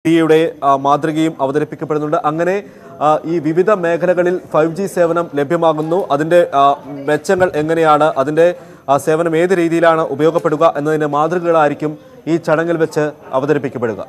യുടെ മാതൃകയും അവതരിപ്പിക്കപ്പെടുന്നുണ്ട് അങ്ങനെ ആ, ഈ വിവിധ മേഖലകളിൽ ഫൈവ് ജി സേവനം ലഭ്യമാകുന്നു അതിൻ്റെ ആ, മെച്ചങ്ങൾ എങ്ങനെയാണ് അതിൻ്റെ ആ, സേവനം ഏത് രീതിയിലാണ് ഉപയോഗപ്പെടുക എന്നതിൻ്റെ മാതൃകകളായിരിക്കും ഈ ചടങ്ങിൽ വെച്ച് അവതരിപ്പിക്കപ്പെടുക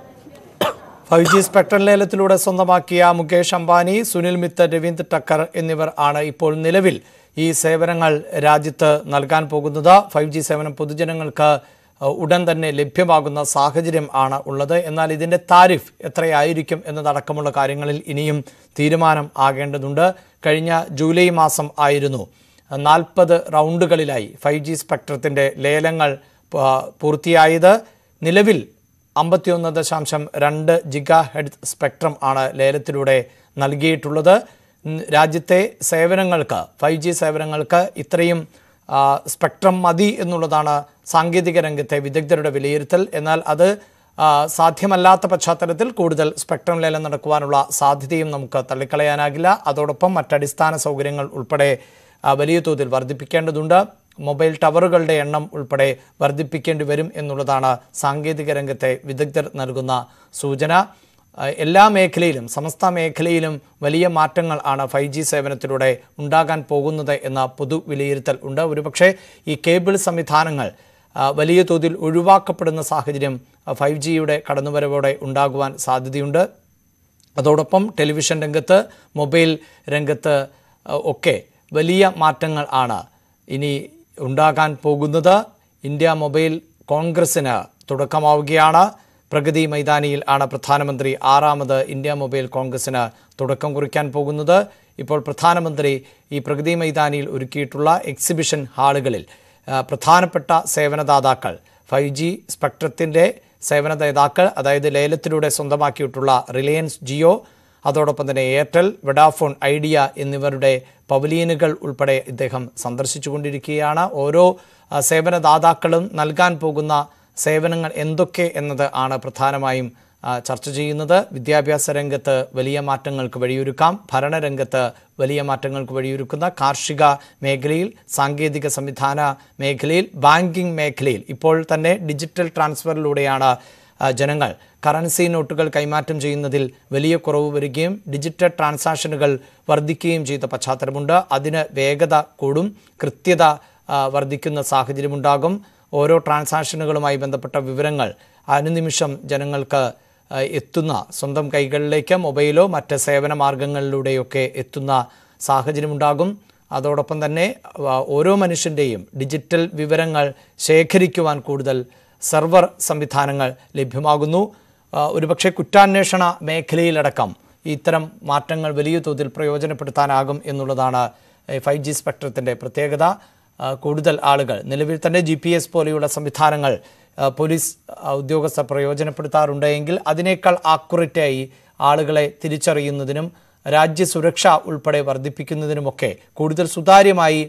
ഫൈവ് ജി സ്പെക്ട്രം ലേലത്തിലൂടെ സ്വന്തമാക്കിയ മുകേഷ് അംബാനി സുനിൽ മിത്തർ രവീന്ദ്ര ടക്കർ എന്നിവർ ആണ് ഇപ്പോൾ നിലവിൽ ഈ സേവനങ്ങൾ രാജ്യത്ത് നൽകാൻ പോകുന്നത് ഫൈവ് ജി സേവനം പൊതുജനങ്ങൾക്ക് അഹ്, ഉടൻ തന്നെ ലഭ്യമാകുന്ന സാഹചര്യം ആണ് ഉള്ളത് എന്നാൽ ഇതിന്റെ താരിഫ് എത്രയായിരിക്കും എന്നതടക്കമുള്ള കാര്യങ്ങളിൽ ഇനിയും തീരുമാനം ആകേണ്ടതുണ്ട് കഴിഞ്ഞ ജൂലൈ മാസം ആയിരുന്നു നാൽപ്പത് റൗണ്ടുകളിലായി ഫൈവ് ജി സ്പെക്ട്രത്തിൻ്റെ ലേലങ്ങൾ പ- പൂർത്തിയായത് നിലവിൽ അമ്പത്തിയൊന്ന് ദശാംശം രണ്ട് ജിഗാ ഹെഡ് സ്പെക്ട്രം ആണ് ലേലത്തിലൂടെ നൽകിയിട്ടുള്ളത് ഉം, രാജ്യത്തെ സേവനങ്ങൾക്ക് ഫൈവ് ജി സേവനങ്ങൾക്ക് ഇത്രയും ആ, സ്പെക്ട്രം മതി എന്നുള്ളതാണ് സാങ്കേതിക രംഗത്തെ വിദഗ്ധരുടെ വിലയിരുത്തൽ എന്നാൽ അത് ആ, സാധ്യമല്ലാത്ത പശ്ചാത്തലത്തിൽ കൂടുതൽ സ്പെക്ട്രം ലേലം നടക്കുവാനുള്ള സാധ്യതയും നമുക്ക് തള്ളിക്കളയാനാകില്ല അതോടൊപ്പം മറ്റടിസ്ഥാന സൗകര്യങ്ങൾ ഉൾപ്പെടെ ആ, വലിയ തോതിൽ വർദ്ധിപ്പിക്കേണ്ടതുണ്ട് മൊബൈൽ ടവറുകളുടെ എണ്ണം ഉൾപ്പെടെ വർദ്ധിപ്പിക്കേണ്ടി വരും എന്നുള്ളതാണ് സാങ്കേതിക രംഗത്തെ വിദഗ്ധർ നൽകുന്ന സൂചന ആ, എല്ലാ മേഖലയിലും സമസ്ത മേഖലയിലും വലിയ മാറ്റങ്ങൾ ആണ് ഫൈവ് ജി സേവനത്തിലൂടെ ഉണ്ടാകാൻ പോകുന്നത് എന്ന പൊതു വിലയിരുത്തൽ ഉണ്ട് ഒരുപക്ഷെ ഈ കേബിൾ സംവിധാനങ്ങൾ ആ, വലിയ തോതിൽ ഒഴിവാക്കപ്പെടുന്ന സാഹചര്യം ഫൈവ് ജിയുടെ കടന്നുവരവോടെ ഉണ്ടാകുവാൻ സാധ്യതയുണ്ട് അതോടൊപ്പം ടെലിവിഷൻ രംഗത്ത് മൊബൈൽ രംഗത്ത് അഹ്, ഒക്കെ വലിയ മാറ്റങ്ങൾ ആണ് ഇനി ഉണ്ടാകാൻ പോകുന്നത് ഇന്ത്യ മൊബൈൽ കോൺഗ്രസിന് തുടക്കമാവുകയാണ് പ്രഗതി മൈതാനിയിൽ ആണ് പ്രധാനമന്ത്രി ആറാമത് ഇന്ത്യ മൊബൈൽ കോൺഗ്രസിന് തുടക്കം കുറിക്കാൻ പോകുന്നത് ഇപ്പോൾ പ്രധാനമന്ത്രി ഈ പ്രഗതി മൈതാനിയിൽ ഒരുക്കിയിട്ടുള്ള എക്സിബിഷൻ ഹാളുകളിൽ ആ, പ്രധാനപ്പെട്ട സേവനദാതാക്കൾ ഫൈവ് ജി സ്പെക്ട്രത്തിൻ്റെ സേവനദാതാക്കൾ അതായത് ലേലത്തിലൂടെ സ്വന്തമാക്കിയിട്ടുള്ള റിലയൻസ് ജിയോ അതോടൊപ്പം തന്നെ എയർടെൽ വെഡാഫോൺ ഐഡിയ എന്നിവരുടെ പവലിയനുകൾ ഉൾപ്പെടെ ഇദ്ദേഹം സന്ദർശിച്ചുകൊണ്ടിരിക്കുകയാണ് ഓരോ ആ, സേവനദാതാക്കളും നൽകാൻ പോകുന്ന സേവനങ്ങൾ എന്തൊക്കെ എന്നത് ആണ് പ്രധാനമായും ആ, ചർച്ച ചെയ്യുന്നത് വിദ്യാഭ്യാസ രംഗത്ത് വലിയ മാറ്റങ്ങൾക്ക് വഴിയൊരുക്കാം ഭരണരംഗത്ത് വലിയ മാറ്റങ്ങൾക്ക് വഴിയൊരുക്കുന്ന കാർഷിക മേഖലയിൽ സാങ്കേതിക സംവിധാന മേഖലയിൽ ബാങ്കിംഗ് മേഖലയിൽ ഇപ്പോൾ തന്നെ ഡിജിറ്റൽ ട്രാൻസ്ഫറിലൂടെയാണ് ആ, ജനങ്ങൾ കറൻസി നോട്ടുകൾ കൈമാറ്റം ചെയ്യുന്നതിൽ വലിയ കുറവ് വരികയും ഡിജിറ്റൽ ട്രാൻസാക്ഷനുകൾ വർദ്ധിക്കുകയും ചെയ്ത പശ്ചാത്തലമുണ്ട് അതിന് വേഗത കൂടും കൃത്യത ആ, വർദ്ധിക്കുന്ന സാഹചര്യമുണ്ടാകും ഓരോ ട്രാൻസാക്ഷനുകളുമായി ബന്ധപ്പെട്ട വിവരങ്ങൾ അനുനിമിഷം ജനങ്ങൾക്ക് ആ, എത്തുന്ന സ്വന്തം കൈകളിലേക്ക് മൊബൈലോ മറ്റ് സേവന മാർഗങ്ങളിലൂടെയൊക്കെ എത്തുന്ന സാഹചര്യമുണ്ടാകും അതോടൊപ്പം തന്നെ ആ, ഓരോ മനുഷ്യൻ്റെയും ഡിജിറ്റൽ വിവരങ്ങൾ ശേഖരിക്കുവാൻ കൂടുതൽ സെർവർ സംവിധാനങ്ങൾ ലഭ്യമാകുന്നു ആ, ഒരുപക്ഷെ കുറ്റാന്വേഷണ മേഖലയിലടക്കം ഇത്തരം മാറ്റങ്ങൾ വലിയ തോതിൽ പ്രയോജനപ്പെടുത്താനാകും എന്നുള്ളതാണ് ഫൈവ് ജി സ്പെക്ട്രത്തിൻ്റെ പ്രത്യേകത ആ, കൂടുതൽ ആളുകൾ നിലവിൽ തന്നെ ജി പി എസ് പോലെയുള്ള സംവിധാനങ്ങൾ ആ, പോലീസ് ആ, ഉദ്യോഗസ്ഥർ പ്രയോജനപ്പെടുത്താറുണ്ട് എങ്കിൽ അതിനേക്കാൾ ആക്യുറേറ്റായി ആളുകളെ തിരിച്ചറിയുന്നതിനും രാജ്യസുരക്ഷ ഉൾപ്പെടെ വർദ്ധിപ്പിക്കുന്നതിനുമൊക്കെ കൂടുതൽ സുതാര്യമായി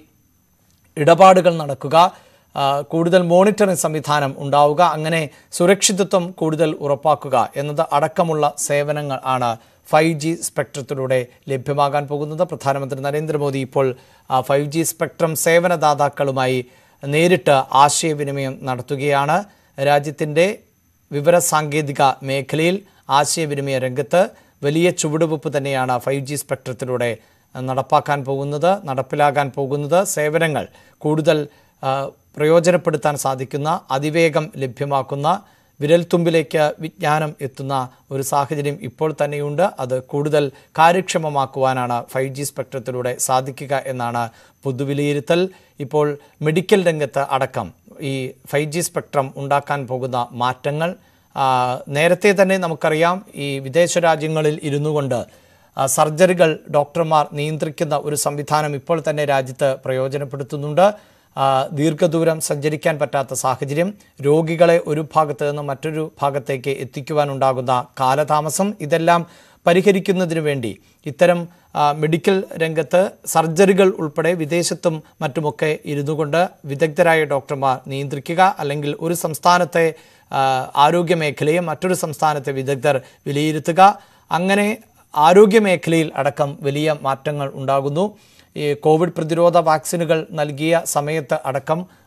ഇടപാടുകൾ നടക്കുക ആ, കൂടുതൽ മോണിറ്ററിംഗ് സംവിധാനം ഉണ്ടാവുക അങ്ങനെ സുരക്ഷിതത്വം കൂടുതൽ ഉറപ്പാക്കുക എന്നത് അടക്കമുള്ള സേവനങ്ങൾ ആണ് ഫൈവ് ജി സ്പെക്ട്രത്തിലൂടെ ലഭ്യമാകാൻ പോകുന്നത് പ്രധാനമന്ത്രി നരേന്ദ്രമോദി ഇപ്പോൾ ഫൈവ് ജി സ്പെക്ട്രം സേവനദാതാക്കളുമായി നേരിട്ട് ആശയവിനിമയം നടത്തുകയാണ് രാജ്യത്തിൻ്റെ വിവരസാങ്കേതിക മേഖലയിൽ ആശയവിനിമയ രംഗത്ത് വലിയ ചുവടുവെപ്പ് തന്നെയാണ് ഫൈവ് ജി സ്പെക്ട്രത്തിലൂടെ നടപ്പാക്കാൻ പോകുന്നത് നടപ്പിലാകാൻ പോകുന്നത് സേവനങ്ങൾ കൂടുതൽ ആ, പ്രയോജനപ്പെടുത്താൻ സാധിക്കുന്ന അതിവേഗം ലഭ്യമാക്കുന്ന വിരൽത്തുമ്പിലേക്ക് വിജ്ഞാനം എത്തുന്ന ഒരു സാഹചര്യം ഇപ്പോൾ തന്നെയുണ്ട് അത് കൂടുതൽ കാര്യക്ഷമമാക്കുവാനാണ് ഫൈവ് ജി സ്പെക്ട്രത്തിലൂടെ സാധിക്കുക എന്നാണ് പൊതുവിലയിരുത്തൽ ഇപ്പോൾ മെഡിക്കൽ രംഗത്ത് അടക്കം ഈ ഫൈവ് ജി സ്പെക്ട്രം ഉണ്ടാക്കാൻ പോകുന്ന മാറ്റങ്ങൾ ആ, നേരത്തെ തന്നെ നമുക്കറിയാം ഈ വിദേശ രാജ്യങ്ങളിൽ ഇരുന്നു കൊണ്ട് ആ, സർജറികൾ ഡോക്ടർമാർ നിയന്ത്രിക്കുന്ന ഒരു സംവിധാനം ഇപ്പോൾ തന്നെ രാജ്യത്ത് പ്രയോജനപ്പെടുത്തുന്നുണ്ട് ആ, ദീർഘദൂരം സഞ്ചരിക്കാൻ പറ്റാത്ത സാഹചര്യം രോഗികളെ ഒരു ഭാഗത്ത് നിന്ന് മറ്റൊരു ഭാഗത്തേക്ക് എത്തിക്കുവാനുണ്ടാകുന്ന കാലതാമസം ഇതെല്ലാം പരിഹരിക്കുന്നതിന് വേണ്ടി ഇത്തരം ആ, മെഡിക്കൽ രംഗത്ത് സർജറികൾ ഉൾപ്പെടെ വിദേശത്തും മറ്റുമൊക്കെ ഇരുന്നു കൊണ്ട് വിദഗ്ധരായ ഡോക്ടർമാർ നിയന്ത്രിക്കുക അല്ലെങ്കിൽ ഒരു സംസ്ഥാനത്തെ ആ, ആരോഗ്യ മേഖലയെ മറ്റൊരു സംസ്ഥാനത്തെ വിദഗ്ധർ വിലയിരുത്തുക അങ്ങനെ ആരോഗ്യ മേഖലയിൽ അടക്കം വലിയ മാറ്റങ്ങൾ ഉണ്ടാകുന്നു ഈ കോവിഡ് പ്രതിരോധ വാക്സിനുകൾ നൽകിയ സമയത്ത് അടക്കം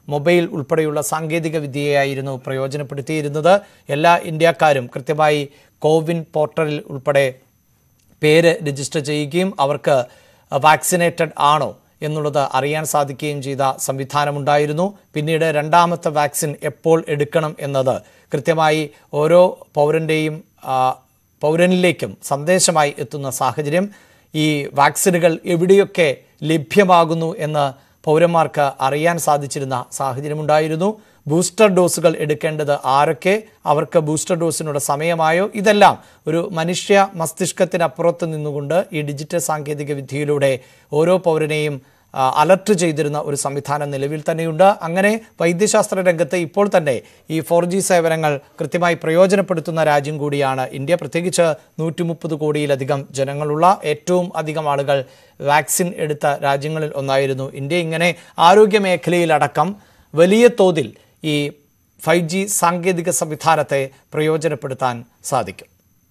മൊബൈൽ ഉൾപ്പെടെയുള്ള സാങ്കേതിക വിദ്യയായിരുന്നു പ്രയോജനപ്പെടുത്തിയിരുന്നത് എല്ലാ ഇന്ത്യക്കാരും കൃത്യമായി കോവിൻ പോർട്ടലിൽ ഉൾപ്പെടെ പേര് രജിസ്റ്റർ ചെയ്യുകയും അവർക്ക് വാക്സിനേറ്റഡ് ആണോ എന്നുള്ളത് അറിയാൻ സാധിക്കുകയും ചെയ്ത സംവിധാനമുണ്ടായിരുന്നു പിന്നീട് രണ്ടാമത്തെ വാക്സിൻ എപ്പോൾ എടുക്കണം എന്നത് കൃത്യമായി ഓരോ പൗരൻ്റെയും പൗരനിലേക്കും സന്ദേശമായി എത്തുന്ന സാഹചര്യം ഈ വാക്സിനുകൾ എവിടെയൊക്കെ ലഭ്യമാകുന്നു എന്ന് പൗരന്മാർക്ക് അറിയാൻ സാധിച്ചിരുന്ന സാഹചര്യമുണ്ടായിരുന്നു ബൂസ്റ്റർ ഡോസുകൾ എടുക്കേണ്ടത് ആരൊക്കെ അവർക്ക് ബൂസ്റ്റർ ഡോസിനുള്ള സമയമായോ ഇതെല്ലാം ഒരു മനുഷ്യ മസ്തിഷ്കത്തിനപ്പുറത്ത് നിന്നുകൊണ്ട് ഈ ഡിജിറ്റൽ സാങ്കേതിക വിദ്യയിലൂടെ ഓരോ പൗരനെയും ആ, അലർട്ട് ചെയ്തിരുന്ന ഒരു സംവിധാനം നിലവിൽ തന്നെയുണ്ട് അങ്ങനെ വൈദ്യശാസ്ത്ര രംഗത്ത് ഇപ്പോൾ തന്നെ ഈ ഫോർ ജി സേവനങ്ങൾ കൃത്യമായി പ്രയോജനപ്പെടുത്തുന്ന രാജ്യം കൂടിയാണ് ഇന്ത്യ പ്രത്യേകിച്ച് നൂറ്റി മുപ്പത് കോടിയിലധികം ജനങ്ങളുള്ള ഏറ്റവും അധികം ആളുകൾ വാക്സിൻ എടുത്ത രാജ്യങ്ങളിൽ ഒന്നായിരുന്നു ഇന്ത്യ ഇങ്ങനെ ആരോഗ്യ മേഖലയിലടക്കം വലിയ തോതിൽ ഈ ഫൈവ് ജി സാങ്കേതിക സംവിധാനത്തെ പ്രയോജനപ്പെടുത്താൻ സാധിക്കും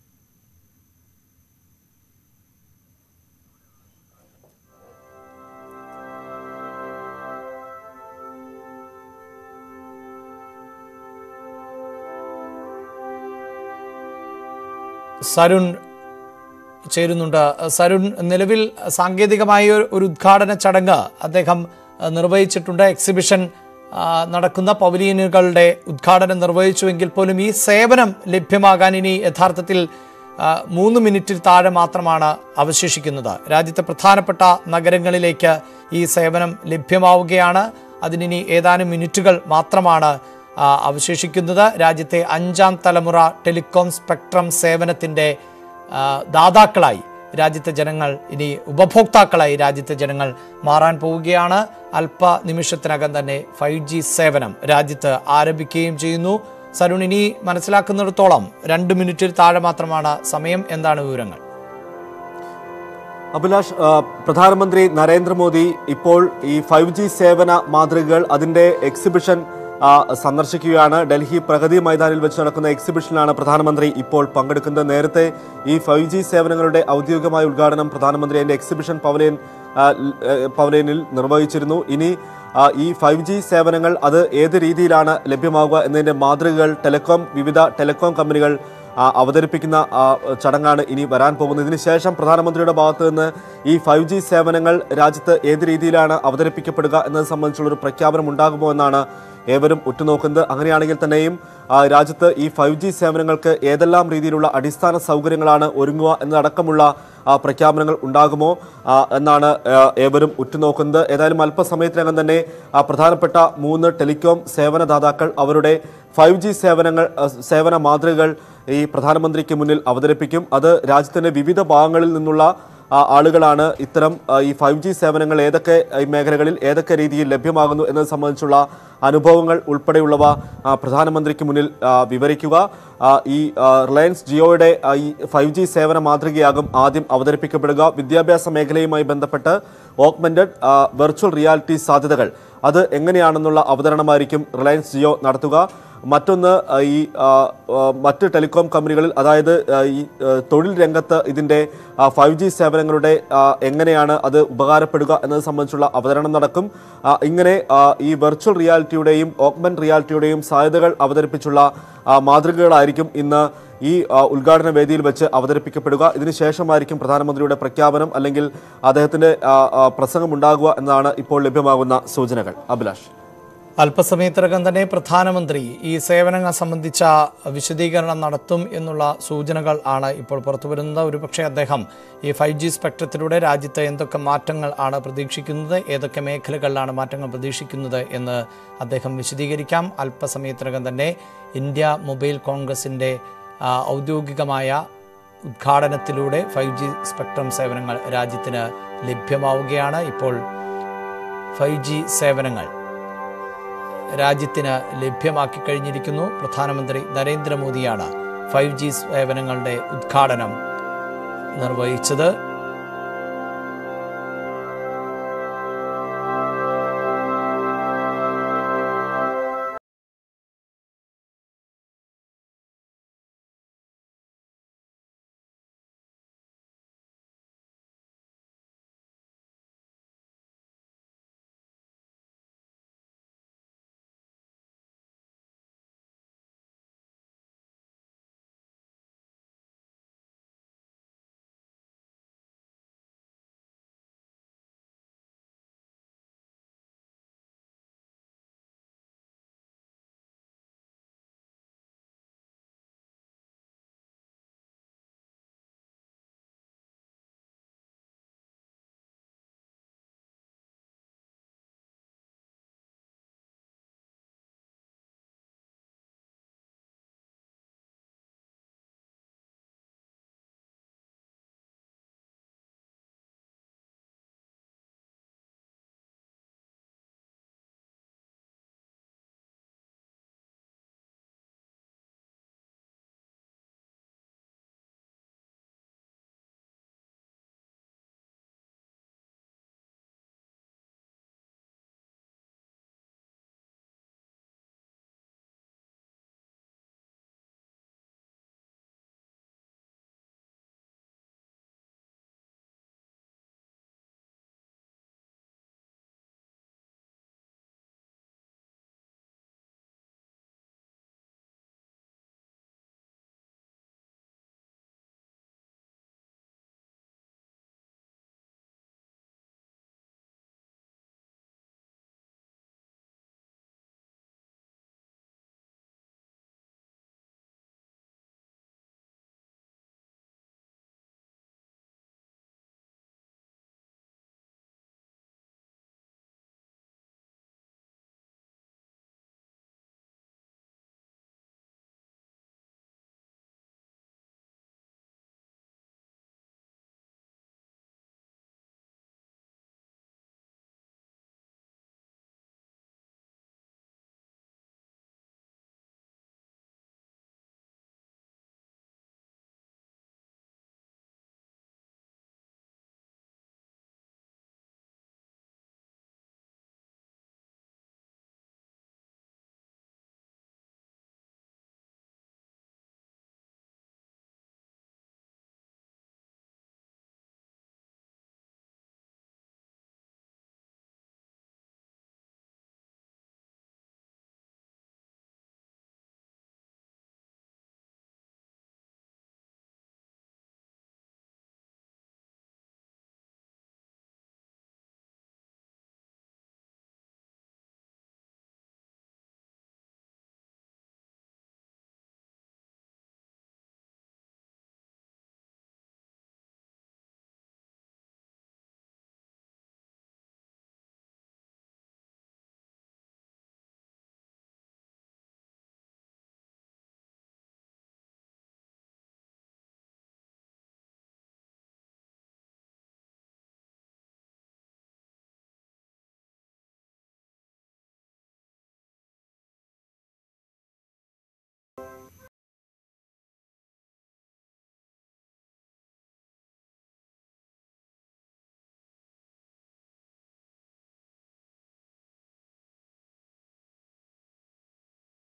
സരുൺ ചേരുന്നുണ്ട് സരുൺ നിലവിൽ സാങ്കേതികമായ ഒരു- ഒരു ഉദ്ഘാടന ചടങ്ങ് അദ്ദേഹം അഹ്, നിർവഹിച്ചിട്ടുണ്ട് എക്സിബിഷൻ ആ, നടക്കുന്ന പവലിയനുകളുടെ ഉദ്ഘാടനം നിർവഹിച്ചുവെങ്കിൽ പോലും ഈ സേവനം ലഭ്യമാകാൻ ഇനി യഥാർത്ഥത്തിൽ ആ, മൂന്ന് മിനിറ്റിൽ താഴെ മാത്രമാണ് അവശേഷിക്കുന്നത് രാജ്യത്തെ പ്രധാനപ്പെട്ട നഗരങ്ങളിലേക്ക് ഈ സേവനം ലഭ്യമാവുകയാണ് അതിനി ഏതാനും മിനിറ്റുകൾ മാത്രമാണ് ആ, അവശേഷിക്കുന്നത് രാജ്യത്തെ അഞ്ചാം തലമുറ ടെലികോം സ്പെക്ട്രം സേവനത്തിൻ്റെ ആ, ദാതാക്കളായി രാജ്യത്തെ ജനങ്ങൾ ഇനി ഉപഭോക്താക്കളായി രാജ്യത്തെ ജനങ്ങൾ മാറാൻ പോവുകയാണ് അല്പ നിമിഷത്തിനകം തന്നെ ഫൈവ് ജി സേവനം രാജ്യത്ത് ആരംഭിക്കുകയും ചെയ്യുന്നു സരുൺ ഇനി മനസ്സിലാക്കുന്നിടത്തോളം രണ്ട് മിനിറ്റിൽ താഴെ മാത്രമാണ് സമയം എന്താണ് വിവരങ്ങൾ അഭിലാഷ് ആ, പ്രധാനമന്ത്രി നരേന്ദ്രമോദി ഇപ്പോൾ ഈ ഫൈവ് ജി സേവന മാതൃകകൾ അതിന്റെ എക്സിബിഷൻ ആ, സന്ദർശിക്കുകയാണ് ഡൽഹി പ്രഗതി മൈതാനിൽ വെച്ച് നടക്കുന്ന എക്സിബിഷനിലാണ് പ്രധാനമന്ത്രി ഇപ്പോൾ പങ്കെടുക്കുന്നത് നേരത്തെ ഈ ഫൈവ് ജി സേവനങ്ങളുടെ ഔദ്യോഗികമായ ഉദ്ഘാടനം പ്രധാനമന്ത്രി അതിന്റെ എക്സിബിഷൻ പവലിയൻ ആ, ൽ- ഏ, പവലിയനിൽ നിർവഹിച്ചിരുന്നു ഇനി ആ, ഈ ഫൈവ് ജി സേവനങ്ങൾ അത് ഏത് രീതിയിലാണ് ലഭ്യമാവുക എന്നതിന്റെ മാതൃകകൾ ടെലികോം വിവിധ ടെലികോം കമ്പനികൾ ആ, അവതരിപ്പിക്കുന്ന ആ, ചടങ്ങാണ് ഇനി വരാൻ പോകുന്നത് ഇതിന് ശേഷം പ്രധാനമന്ത്രിയുടെ ഭാഗത്ത് നിന്ന് ഈ ഫൈവ് ജി സേവനങ്ങൾ രാജ്യത്ത് ഏത് രീതിയിലാണ് അവതരിപ്പിക്കപ്പെടുക എന്നത് സംബന്ധിച്ചുള്ളൊരു പ്രഖ്യാപനം ഉണ്ടാകുമോ എന്നാണ് ഏവരും ഉറ്റുനോക്കുന്നത് അങ്ങനെയാണെങ്കിൽ തന്നെയും ആ, രാജ്യത്ത് ഈ ഫൈവ് ജി സേവനങ്ങൾക്ക് ഏതെല്ലാം രീതിയിലുള്ള അടിസ്ഥാന സൗകര്യങ്ങളാണ് ഒരുങ്ങുക എന്നതടക്കമുള്ള ആ, പ്രഖ്യാപനങ്ങൾ ഉണ്ടാകുമോ ആ, എന്നാണ് ആ, ഏവരും ഉറ്റുനോക്കുന്നത് ഏതായാലും അല്പസമയത്തിനകം തന്നെ ആ, പ്രധാനപ്പെട്ട മൂന്ന് ടെലികോം സേവനദാതാക്കൾ അവരുടെ ഫൈവ് ജി സേവനങ്ങൾ ആ, സേവന മാതൃകകൾ ഈ പ്രധാനമന്ത്രിക്ക് മുന്നിൽ അവതരിപ്പിക്കും അത് രാജ്യത്തിന്റെ വിവിധ ഭാഗങ്ങളിൽ നിന്നുള്ള ആ, ആളുകളാണ് ഇത്തരം ആ, ഈ ഫൈവ് ജി സേവനങ്ങൾ ഏതൊക്കെ ഈ മേഖലകളിൽ ഏതൊക്കെ രീതിയിൽ ലഭ്യമാകുന്നു എന്നത് സംബന്ധിച്ചുള്ള അനുഭവങ്ങൾ ഉൾപ്പെടെയുള്ളവ ആ, പ്രധാനമന്ത്രിക്ക് മുന്നിൽ ആ, വിവരിക്കുക ആ, ഈ ആ, റിലയൻസ് ജിയോയുടെ ആ, ഈ ഫൈവ് ജി സേവന മാതൃകയാകും ആദ്യം അവതരിപ്പിക്കപ്പെടുക വിദ്യാഭ്യാസ മേഖലയുമായി ബന്ധപ്പെട്ട് ഓഗ്മെന്റഡ് വെർച്വൽ റിയാലിറ്റി സാധ്യതകൾ അത് എങ്ങനെയാണെന്നുള്ള അവതരണമായിരിക്കും റിലയൻസ് ജിയോ നടത്തുക മറ്റൊന്ന് ആ, ഈ ആ, ആ, മറ്റ് ടെലികോം കമ്പനികളിൽ അതായത് ആ, ഈ ആ, തൊഴിൽ രംഗത്ത് ഇതിൻ്റെ ഫൈവ് ജി സേവനങ്ങളുടെ ആ, എങ്ങനെയാണ് അത് ഉപകാരപ്പെടുക എന്നത് സംബന്ധിച്ചുള്ള അവതരണം നടക്കും ആ, ഇങ്ങനെ ആ, ഈ വെർച്വൽ റിയാലിറ്റിയുടെയും ഓഗ്മെന്റ് റിയാലിറ്റിയുടെയും സാധ്യതകൾ അവതരിപ്പിച്ചുള്ള ആ, മാതൃകകളായിരിക്കും ഇന്ന് ഈ ആ, ഉദ്ഘാടന വേദിയിൽ വെച്ച് അവതരിപ്പിക്കപ്പെടുക ഇതിനുശേഷമായിരിക്കും പ്രധാനമന്ത്രിയുടെ പ്രഖ്യാപനം അല്ലെങ്കിൽ അദ്ദേഹത്തിന്റെ ആ, ആ, പ്രസംഗം ഉണ്ടാകുക എന്നതാണ് ഇപ്പോൾ ലഭ്യമാകുന്ന സൂചനകൾ അഭിലാഷ് അല്പസമയത്തിനകം തന്നെ പ്രധാനമന്ത്രി ഈ സേവനങ്ങൾ സംബന്ധിച്ച വിശദീകരണം നടത്തും എന്നുള്ള സൂചനകൾ ആണ് ഇപ്പോൾ പുറത്തു വരുന്നത് ഒരുപക്ഷെ അദ്ദേഹം ഈ ഫൈവ് ജി സ്പെക്ട്രത്തിലൂടെ രാജ്യത്ത് എന്തൊക്കെ മാറ്റങ്ങൾ ആണ് പ്രതീക്ഷിക്കുന്നത് ഏതൊക്കെ മേഖലകളിലാണ് മാറ്റങ്ങൾ പ്രതീക്ഷിക്കുന്നത് എന്ന് അദ്ദേഹം വിശദീകരിക്കാം അല്പസമയത്തിനകം തന്നെ ഇന്ത്യ മൊബൈൽ കോൺഗ്രസിൻ്റെ ആ, ഔദ്യോഗികമായ ഉദ്ഘാടനത്തിലൂടെ ഫൈവ് ജി സ്പെക്ട്രം സേവനങ്ങൾ രാജ്യത്തിന് ലഭ്യമാവുകയാണ് ഇപ്പോൾ ഫൈവ് ജി സേവനങ്ങൾ രാജ്യത്തിന് ലഭ്യമാക്കി കഴിഞ്ഞിരിക്കുന്നു പ്രധാനമന്ത്രി നരേന്ദ്രമോദിയാണ് ഫൈവ് ജി സേവനങ്ങളുടെ ഉദ്ഘാടനം നിർവഹിച്ചത്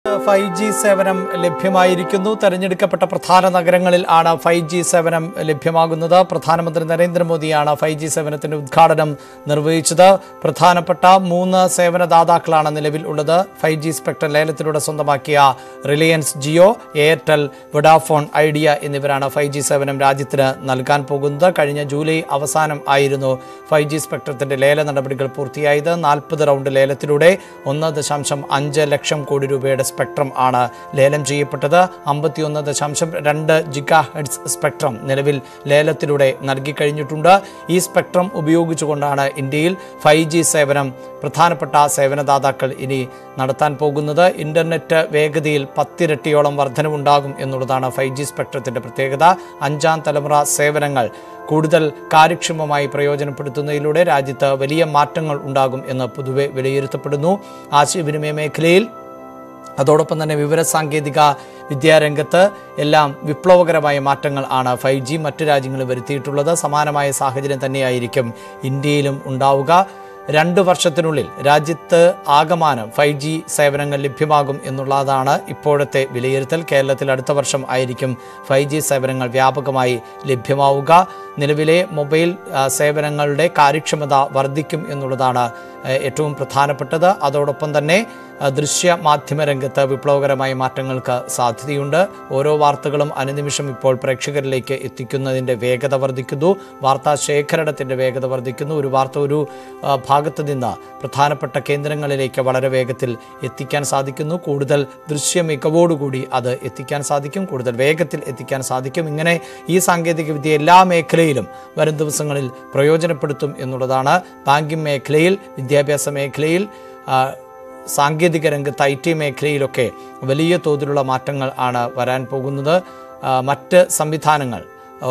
ഫൈവ് ജി സേവനം ലഭ്യമായിരിക്കുന്നു തെരഞ്ഞെടുക്കപ്പെട്ട പ്രധാന നഗരങ്ങളിൽ ആണ് ഫൈവ് ജി സേവനം ലഭ്യമാകുന്നത് പ്രധാനമന്ത്രി നരേന്ദ്രമോദിയാണ് ഫൈവ് ജി സേവനത്തിന്റെ ഉദ്ഘാടനം നിർവഹിച്ചത് പ്രധാനപ്പെട്ട മൂന്ന് സേവനദാതാക്കളാണ് നിലവിൽ ഉള്ളത് ഫൈവ് ജി സ്പെക്ട്രം ലേലത്തിലൂടെ സ്വന്തമാക്കിയ Reliance Jio Airtel Vodafone Idea എന്നിവരാണ് ഫൈവ് ജി സേവനം രാജ്യത്തിന് നൽകാൻ പോകുന്നത് കഴിഞ്ഞ ജൂലൈ അവസാനം ആയിരുന്നു ഫൈവ് ജി സ്പെക്ട്രത്തിന്റെ ലേല നടപടികൾ പൂർത്തിയായത് നാൽപ്പത് റൗണ്ട് ലേലത്തിലൂടെ ഒന്ന് ദശാംശം അഞ്ച് ലക്ഷം കോടി രൂപയുടെ സ്പെക്ട്രം ആണ് ലേലം ചെയ്യപ്പെട്ടത് അമ്പത്തിയൊന്ന് ദശാംശം രണ്ട് ജിഗാ ഹെഡ്സ് സ്പെക്ട്രം നിലവിൽ ലേലത്തിലൂടെ നൽകിക്കഴിഞ്ഞിട്ടുണ്ട് ഈ സ്പെക്ട്രം ഉപയോഗിച്ചുകൊണ്ടാണ് ഇന്ത്യയിൽ ഫൈവ് ജി സേവനം പ്രധാനപ്പെട്ട സേവനദാതാക്കൾ ഇനി നടത്താൻ പോകുന്നത് ഇന്റർനെറ്റ് വേഗതയിൽ പത്തിരട്ടിയോളം വർധനവുണ്ടാകും എന്നുള്ളതാണ് ഫൈവ് ജി സ്പെക്ട്രത്തിന്റെ പ്രത്യേകത അഞ്ചാം തലമുറ സേവനങ്ങൾ കൂടുതൽ കാര്യക്ഷമമായി പ്രയോജനപ്പെടുത്തുന്നതിലൂടെ രാജ്യത്ത് വലിയ മാറ്റങ്ങൾ ഉണ്ടാകും എന്ന് പൊതുവെ വിലയിരുത്തപ്പെടുന്നു ആശയവിനിമയ മേഖലയിൽ അതോടൊപ്പം തന്നെ വിവരസാങ്കേതിക വിദ്യാരംഗത്ത് എല്ലാം വിപ്ലവകരമായ മാറ്റങ്ങൾ ആണ് ഫൈവ് ജി മറ്റു രാജ്യങ്ങളിൽ വരുത്തിയിട്ടുള്ളത് സമാനമായ സാഹചര്യം തന്നെയായിരിക്കും ഇന്ത്യയിലും ഉണ്ടാവുക രണ്ട് വർഷത്തിനുള്ളിൽ രാജ്യത്ത് ആകമാനം ഫൈവ് ജി സേവനങ്ങൾ ലഭ്യമാകും എന്നുള്ളതാണ് ഇപ്പോഴത്തെ വിലയിരുത്തൽ കേരളത്തിൽ അടുത്ത വർഷം ആയിരിക്കും ഫൈവ് ജി സേവനങ്ങൾ വ്യാപകമായി ലഭ്യമാവുക നിലവിലെ മൊബൈൽ ആ, സേവനങ്ങളുടെ കാര്യക്ഷമത വർദ്ധിക്കും എന്നുള്ളതാണ് ആ, ഏറ്റവും പ്രധാനപ്പെട്ടത് അതോടൊപ്പം തന്നെ ആ, ദൃശ്യ മാധ്യമ രംഗത്ത് വിപ്ലവകരമായ മാറ്റങ്ങൾക്ക് സാധ്യതയുണ്ട് ഓരോ വാർത്തകളും അനുനിമിഷം ഇപ്പോൾ പ്രേക്ഷകരിലേക്ക് എത്തിക്കുന്നതിൻ്റെ വേഗത വർദ്ധിക്കുന്നു വാർത്താ ശേഖരണത്തിൻ്റെ വേഗത വർദ്ധിക്കുന്നു ഒരു വാർത്ത ഒരു ആ, ഭാഗത്ത് നിന്ന് പ്രധാനപ്പെട്ട കേന്ദ്രങ്ങളിലേക്ക് വളരെ വേഗത്തിൽ എത്തിക്കാൻ സാധിക്കുന്നു കൂടുതൽ ദൃശ്യ മികവോടുകൂടി അത് എത്തിക്കാൻ സാധിക്കും കൂടുതൽ വേഗത്തിൽ എത്തിക്കാൻ സാധിക്കും ഇങ്ങനെ ഈ സാങ്കേതികവിദ്യ എല്ലാ മേഖലയിലും വരും ദിവസങ്ങളിൽ പ്രയോജനപ്പെടുത്തും എന്നുള്ളതാണ് ബാങ്കിംഗ് മേഖലയിൽ വിദ്യാഭ്യാസ മേഖലയിൽ ആ, സാങ്കേതിക രംഗത്ത് ഐ ടി മേഖലയിലൊക്കെ വലിയ തോതിലുള്ള മാറ്റങ്ങൾ ആണ് വരാൻ പോകുന്നത് ആ, മറ്റ് സംവിധാനങ്ങൾ ആ,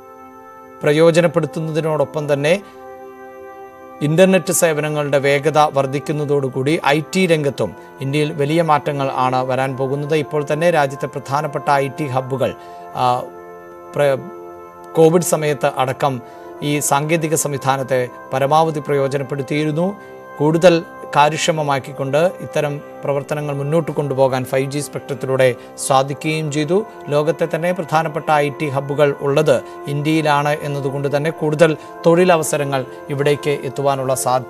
പ്രയോജനപ്പെടുത്തുന്നതിനോടൊപ്പം തന്നെ ഇന്റർനെറ്റ് സേവനങ്ങളുടെ വേഗത വർദ്ധിക്കുന്നതോടുകൂടി ഐ ടി രംഗത്തും ഇന്ത്യയിൽ വലിയ മാറ്റങ്ങൾ ആണ് വരാൻ പോകുന്നത് ഇപ്പോൾ തന്നെ രാജ്യത്തെ പ്രധാനപ്പെട്ട ഐ ടി ഹബ്ബുകൾ ആ, പ്ര- കോവിഡ് സമയത്ത് അടക്കം ഈ സാങ്കേതിക സംവിധാനത്തെ പരമാവധി പ്രയോജനപ്പെടുത്തിയിരുന്നു കൂടുതൽ കാര്യക്ഷമമാക്കിക്കൊണ്ട് ഇത്തരം പ്രവർത്തനങ്ങൾ മുന്നോട്ട് കൊണ്ടുപോകാൻ ഫൈവ് ജി സ്പെക്ട്രത്തിലൂടെ സാധിക്കുകയും ചെയ്തു ലോകത്തെ തന്നെ പ്രധാനപ്പെട്ട ഐ ടി ഹബ്ബുകൾ ഉള്ളത് ഇന്ത്യയിലാണ് എന്നതുകൊണ്ട് തന്നെ കൂടുതൽ തൊഴിലവസരങ്ങൾ ഇവിടേക്ക് എത്തുവാനുള്ള സാധ്യത